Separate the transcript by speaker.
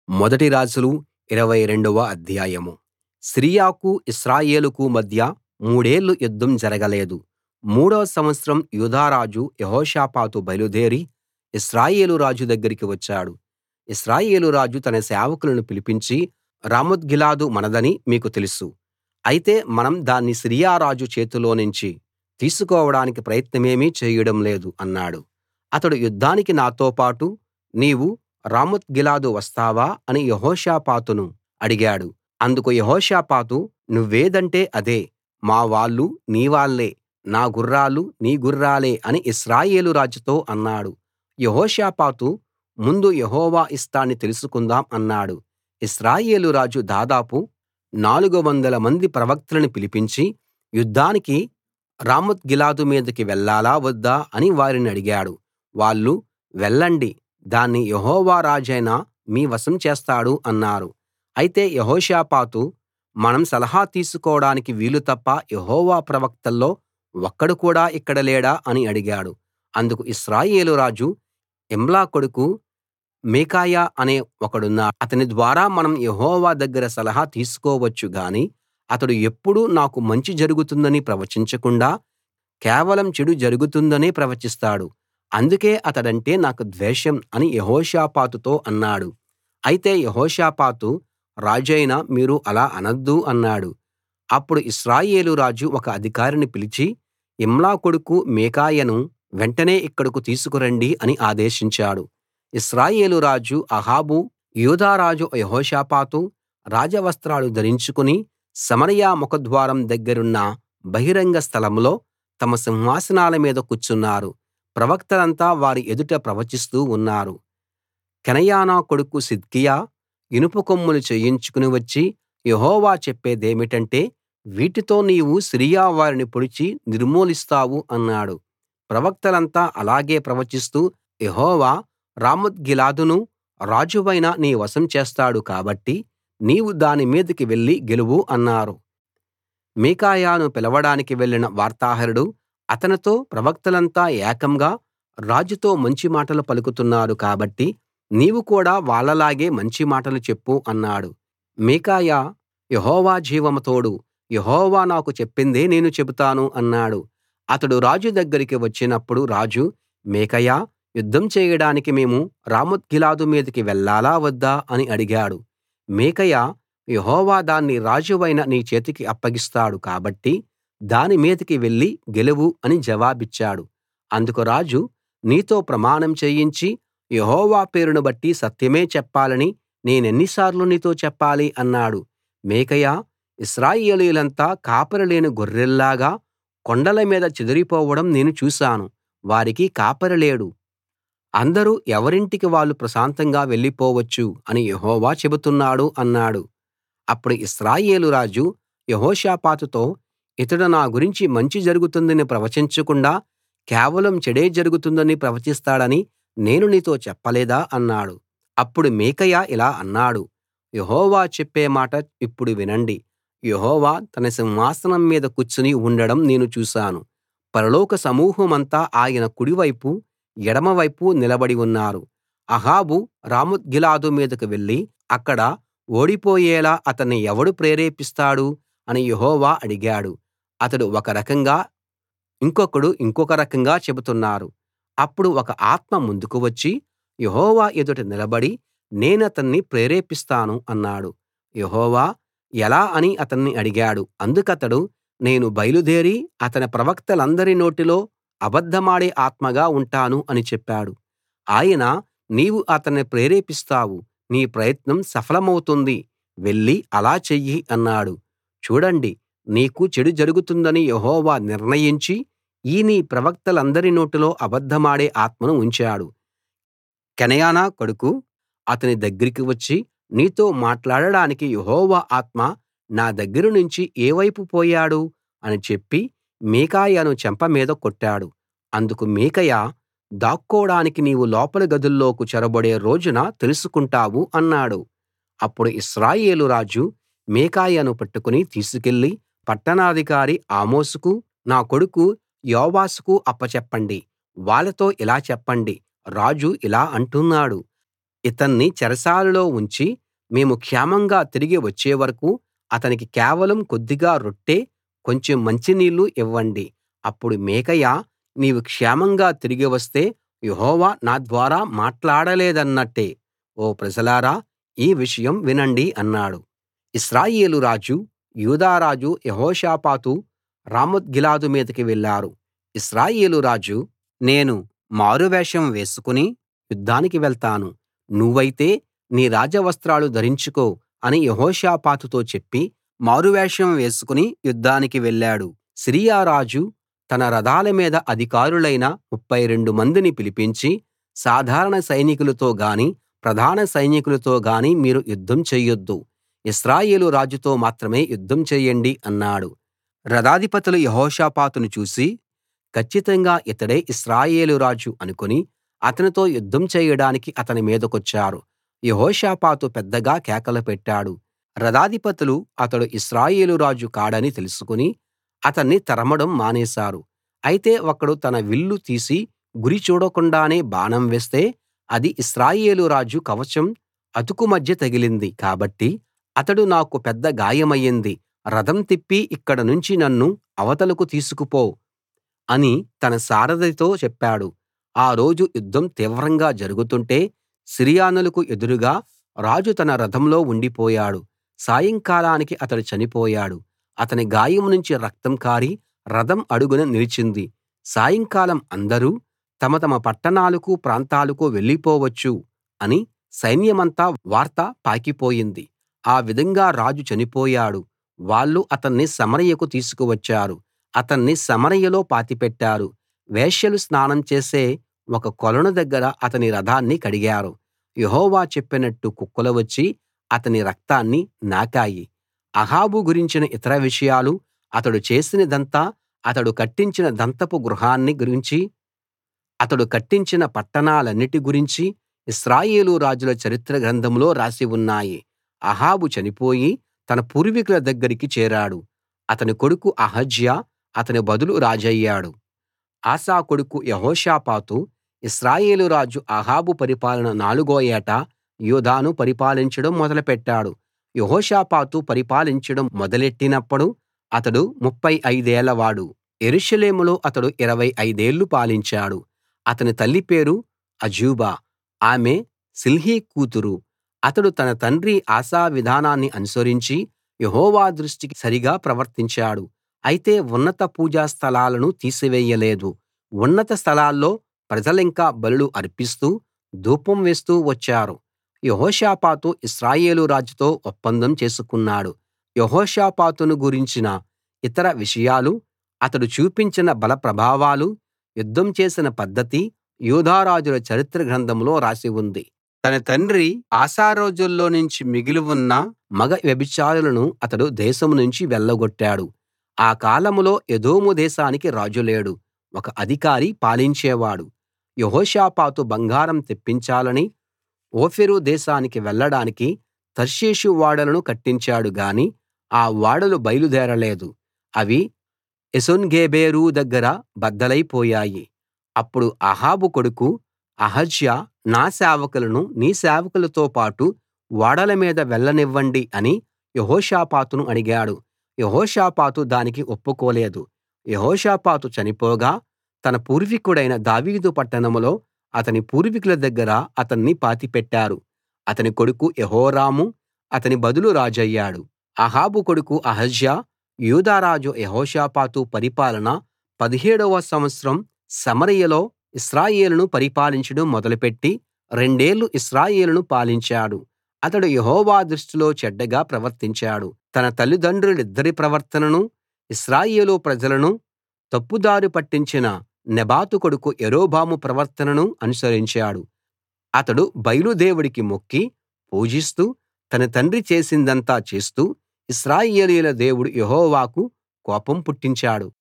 Speaker 1: మొదటి రాజులు 22 వ అధ్యాయం సిరియాకు ఇశ్రాయేలుకు మధ్య మూడేళ్ళు యుద్ధం జరగలేదు మూడో సంవత్సరం యూదా రాజు యెహోషాపాతు బయలుదేరి ఇశ్రాయేలు రాజు దగ్గరికి వచ్చాడు ఇశ్రాయేలు రాజు తన సేవకులను పిలిపించి రామోత్గిలాదు మనదని మీకు తెలుసు అయితే మనం దాన్ని సిరియా రాజు చేతిలోనుంచి తీసుకోవడానికి ప్రయత్నమేమీ చేయడం లేదు అన్నాడు అతడు యుద్ధానికి నాతో పాటు నీవు రామోత్గిలాదు వస్తావా అని యెహోషాపాతును అడిగాడు అందుకు యెహోషాపాతు నువ్వేదంటే అదే మా వాళ్ళు నీ వాళ్ళే నా గుర్రాలు నీ గుర్రాలే అని ఇశ్రాయేలు రాజుతో అన్నాడు యెహోషాపాతు ముందు యెహోవా ఇష్టాన్ని తెలుసుకుందాం అన్నాడు ఇశ్రాయేలు రాజు దాదాపు 400 మంది ప్రవక్తలను పిలిపించి యుద్ధానికి రామోత్గిలాదు మీదికి వెళ్ళాలా వద్దా అని వారినడిగాడు వాళ్ళు వెళ్ళండి దాన్ని యెహోవా రాజైన మీ వశం చేస్తాడు అన్నారు అయితే యెహోషాపాతు మనం సలహా తీసుకోడానికి వీళ్ళు తప్ప యెహోవా ప్రవక్తల్లో ఒక్కడు కూడా ఇక్కడ లేడా అని అడిగాడు అందుకు ఇశ్రాయేలు రాజు ఇమ్లా కొడుకు మీకాయా అనే ఒకడున్నాడు అతని ద్వారా మనం యెహోవా దగ్గర సలహా తీసుకోవచ్చు గాని అతడు ఎప్పుడూ నాకు మంచి జరుగుతుందని ప్రవచించకుండా కేవలం చెడు జరుగుతుందనే ప్రవచిస్తాడు అందుకే అతడంటే నాకు ద్వేషం అని యెహోషాపాతుతో అన్నాడు అయితే యెహోషాపాతు రాజైన మీరు అలా అనొద్దు అన్నాడు అప్పుడు ఇశ్రాయేలు రాజు ఒక అధికారిని పిలిచి ఇమ్లా కొడుకు మీకాయాను వెంటనే ఇక్కడకు తీసుకురండి అని ఆదేశించాడు ఇశ్రాయేలు రాజు అహాబు యూదా రాజు యెహోషాపాతు రాజవస్త్రాలు ధరించుకుని సమరయ ముఖద్వారం దగ్గరున్న బహిరంగ స్థలంలో తమ సింహాసనాల మీద కూర్చున్నారు ప్రవక్తలంతా వారి ఎదుట ప్రవచిస్తూ ఉన్నారు కెనయనా కొడుకు సిద్కియా ఇనుప కొమ్ములు చేయించుకుని వచ్చి యెహోవా చెప్పేదేమిటంటే వీటితో నీవు సిరియా వారిని పొడిచి నిర్మూలిస్తావు అన్నాడు ప్రవక్తలంతా అలాగే ప్రవచిస్తూ యెహోవా రామోత్గిలాదును రాజువైన నీ వశం చేస్తాడు కాబట్టి నీవు దాని మీదికి వెళ్లి గెలువు అన్నారు మీకాయాను పిలవడానికి వెళ్ళిన వార్తాహరుడు అతనితో ప్రవక్తలంతా ఏకంగా రాజుతో మంచి మాటలు పలుకుతున్నారు కాబట్టి నీవు కూడా వాళ్ళలాగే మంచి మాటలు చెప్పు అన్నాడు మీకాయా యెహోవా జీవం తోడు యెహోవా నాకు చెప్పిందే నేను చెబుతాను అన్నాడు అతడు రాజు దగ్గరికి వచ్చినప్పుడు రాజు మీకాయా యుద్ధం చేయడానికి మేము రామోత్గిలాదు మీదికి వెళ్ళాలా వద్దా అని అడిగాడు మీకాయా యెహోవా దాన్ని రాజువైన నీ చేతికి అప్పగిస్తాడు కాబట్టి దాని మీదికి వెళ్లి గెలువు అని జవాబిచ్చాడు అందుకు రాజు నీతో ప్రమాణం చేయించి యెహోవా పేరును బట్టి సత్యమే చెప్పాలని నేనెన్ని సార్లు నీతో చెప్పాలి అన్నాడు మీకాయా ఇశ్రాయేలీయులంతా కాపరి లేని గొర్రెల్లాగా కొండల మీద చెదిరిపోవడం నేను చూశాను వారికి కాపరి లేడు అందరూ ఎవరింటికి వాళ్ళు ప్రశాంతంగా వెళ్ళిపోవచ్చు అని యెహోవా చెబుతున్నాడు అన్నాడు అప్పుడు ఇశ్రాయేలు రాజు యెహోషాపాతుతో ఇతడు నా గురించి మంచి జరుగుతుందని ప్రవచించకుండా కేవలం చెడే జరుగుతుందని ప్రవచిస్తాడని నేను నీతో చెప్పలేదా అన్నాడు అప్పుడు మీకాయా ఇలా అన్నాడు యెహోవా చెప్పే మాట ఇప్పుడు వినండి యెహోవా తన సింహాసనం మీద కూర్చుని ఉండడం నేను చూశాను పరలోక సమూహమంతా ఆయన కుడివైపు ఎడమవైపు నిలబడి ఉన్నారు అహాబు రామోత్గిలాదు మీదకు వెళ్లి అక్కడ ఓడిపోయేలా అతన్ని ఎవడు ప్రేరేపిస్తాడు అని యెహోవా అడిగాడు అతడు ఒక రకంగా ఇంకొకడు ఇంకొక రకంగా చెబుతున్నారు అప్పుడు ఒక ఆత్మ ముందుకు వచ్చి యెహోవా ఎదుట నిలబడి నేనతన్ని ప్రేరేపిస్తాను అన్నాడు యెహోవా ఎలా అని అతన్ని అడిగాడు అందుకతడు నేను బయలుదేరి అతని ప్రవక్తలందరి నోటిలో అబద్ధమాడే ఆత్మగా ఉంటాను అని చెప్పాడు ఆయన నీవు అతన్ని ప్రేరేపిస్తావు నీ ప్రయత్నం సఫలమవుతుంది వెళ్లి అలా చెయ్యి అన్నాడు చూడండి నీకు చెడు జరుగుతుందని యెహోవా నిర్ణయించి ఈ నీ ప్రవక్తలందరి నోటిలో అబద్ధమాడే ఆత్మను ఉంచాడు కెనయనా కొడుకు అతని దగ్గరికి వచ్చి నీతో మాట్లాడడానికి యెహోవా ఆత్మ నా దగ్గర నుంచి ఏ వైపు పోయాడు అని చెప్పి మీకాయాను చెంప మీద కొట్టాడు అందుకు మీకాయా దాక్కోడానికి నీవు లోపలి గదుల్లోకి చొరబడే రోజున తెలుసుకుంటావు అన్నాడు అప్పుడు ఇశ్రాయేలు రాజు మీకాయాను పట్టుకుని తీసుకెళ్లి పట్టణాధికారి ఆమోసుకు నా కొడుకు యోవాషుకు అప్పచెప్పండి వాళ్ళతో ఇలా చెప్పండి రాజు ఇలా అంటున్నాడు ఇతన్ని చెరసాలలో ఉంచి మేము క్షేమంగా తిరిగి వచ్చే వరకూ అతనికి కేవలం కొద్దిగా రొట్టె కొంచెం మంచినీళ్ళు ఇవ్వండి అప్పుడు మీకాయా నీవు క్షేమంగా తిరిగి వస్తే యెహోవా నా ద్వారా మాట్లాడలేదన్నట్టే ఓ ప్రజలారా ఈ విషయం వినండి అన్నాడు ఇశ్రాయేలు రాజు యూదా రాజు యెహోషాపాతు రామోత్గిలాదు మీదికి వెళ్ళారు ఇశ్రాయేలు రాజు నేను మారువేషం వేసుకుని యుద్ధానికి వెళ్తాను నువ్వైతే నీ రాజవస్త్రాలు ధరించుకో అని యెహోషాపాతుతో చెప్పి మారువేషం వేసుకుని యుద్ధానికి వెళ్ళాడు సిరియా రాజు తన రథాల మీద అధికారులైన 32 మందిని పిలిపించి సాధారణ సైనికులతో గానీ ప్రధాన సైనికులతో గానీ మీరు యుద్ధం చెయ్యొద్దు ఇశ్రాయేలు రాజుతో మాత్రమే యుద్ధం చెయ్యండి అన్నాడు రథాధిపతులు యెహోషాపాతును చూసి కచ్చితంగా ఇతడే ఇశ్రాయేలు రాజు అనుకుని అతనితో యుద్ధం చేయడానికి అతని మీదకొచ్చారు యెహోషాపాతు పెద్దగా కేకలు పెట్టాడు రథాధిపతులు అతడు ఇశ్రాయేలు రాజు కాడని తెలుసుకుని అతన్ని తరమడం మానేశారు అయితే ఒకడు తన విల్లు తీసి గురి చూడకుండానే బాణం వేస్తే అది ఇశ్రాయేలు రాజు కవచం అతుకు మధ్య తగిలింది కాబట్టి అతడు నాకు పెద్ద గాయమయ్యింది రథం తిప్పి ఇక్కడ నుంచి నన్ను అవతలకు తీసుకుపో అని తన సారథితో చెప్పాడు ఆ రోజు యుద్ధం తీవ్రంగా జరుగుతుంటే సిరియనులకు ఎదురుగా రాజు తన రథంలో ఉండిపోయాడు సాయంకాలానికి అతడు చనిపోయాడు అతని గాయం నుంచి రక్తం కారి రథం అడుగున నిలిచింది సాయంకాలం అందరూ తమ తమ పట్టణాలకు ప్రాంతాలకు వెళ్ళిపోవచ్చు అని సైన్యమంతా వార్త పాకిపోయింది ఆ విధంగా రాజు చనిపోయాడు వాళ్ళు అతన్ని సమరయకు తీసుకువచ్చారు అతన్ని సమరయలో పాతిపెట్టారు వేశ్యలు స్నానం చేసే ఒక కొలను దగ్గర అతని రథాన్ని కడిగారు యెహోవా చెప్పినట్టు కుక్కలు వచ్చి అతని రక్తాన్ని నాకాయి అహాబు గురించిన ఇతర విషయాలు అతడు చేసినదంతా అతడు కట్టించిన దంతపు గృహాన్ని గురించి అతడు కట్టించిన పట్టణాలన్నిటి గురించి ఇశ్రాయేలు రాజుల చరిత్ర గ్రంథంలో రాసి ఉన్నాయి అహాబు చనిపోయి తన పూర్వీకుల దగ్గరికి చేరాడు అతని కొడుకు అహజ్యా అతని బదులు రాజయ్యాడు ఆసా కొడుకు యెహోషాపాతు ఇశ్రాయేలు రాజు అహాబు పరిపాలన నాలుగో ఏట యూదాను పరిపాలించడం మొదలుపెట్టాడు యెహోషాపాతు పరిపాలించడం మొదలెట్టినప్పుడు అతడు ముప్ఫై ఐదేళ్లవాడు యెరూషలేములో అతడు ఇరవై ఐదేళ్లు పాలించాడు అతని తల్లి పేరు అజూబా ఆమె షిల్హీ కూతురు అతడు తన తండ్రి ఆసా విధానాన్ని అనుసరించి యెహోవా దృష్టికి సరిగా ప్రవర్తించాడు అయితే ఉన్నత పూజా స్థలాలను తీసివేయలేదు ఉన్నత స్థలాల్లో ప్రజలింకా బలులు అర్పిస్తూ ధూపం వేస్తూ వచ్చారు యెహోషాపాతు ఇశ్రాయేలు రాజుతో ఒప్పందం చేసుకున్నాడు యెహోషాపాతును గురించిన ఇతర విషయాలు అతడు చూపించిన బల ప్రభావాలు యుద్ధం చేసిన పద్ధతి యూదా రాజుల చరిత్ర గ్రంథంలో రాసి ఉంది తన తండ్రి ఆసా రోజుల్లో నుంచి మిగిలి ఉన్న మగ వ్యభిచారులను అతడు దేశం నుంచి వెళ్ళగొట్టాడు ఆ కాలంలో ఎదోము దేశానికి రాజు లేడు ఒక అధికారి పాలించేవాడు యెహోషాపాతు బంగారం తెప్పించాలని ఓఫీరు దేశానికి వెళ్ళడానికి తర్షీషు ఓడలను కట్టించాడు గాని ఆ ఓడలు బయలుదేరలేదు అవి ఎసోన్గెబెరు దగ్గర బద్దలైపోయాయి అప్పుడు అహాబు కొడుకు అహజ్యా నా సేవకులను నీ సేవకులతో పాటు ఓడల మీద వెళ్ళనివ్వండి అని యెహోషాపాతును అడిగాడు యెహోషాపాతు దానికి ఒప్పుకోలేదు యెహోషాపాతు చనిపోగా తన పూర్వీకుడైన దావీదు పట్టణంలో అతని పూర్వీకుల దగ్గర అతన్ని పాతిపెట్టారు అతని కొడుకు యెహోరాము అతని బదులు రాజయ్యాడు అహాబు కొడుకు అహజ్యా యూదా రాజు యెహోషాపాతు పరిపాలన పదిహేడవ సంవత్సరం సమరయలో ఇశ్రాయేలును పరిపాలించడం మొదలుపెట్టి రెండేళ్లు ఇశ్రాయేలును పాలించాడు అతడు యెహోవా దృష్టిలో చెడ్డగా ప్రవర్తించాడు తన తల్లిదండ్రులిద్దరి ప్రవర్తనను ఇశ్రాయేలు ప్రజలను తప్పుదారి పట్టించిన నెబాతు కొడుకు యరొబాము ప్రవర్తనను అనుసరించాడు అతడు బయలు దేవుడికి మొక్కి పూజిస్తూ తన తండ్రి చేసిందంతా చేస్తూ ఇశ్రాయేలీయుల దేవుడు యెహోవాకు కోపం పుట్టించాడు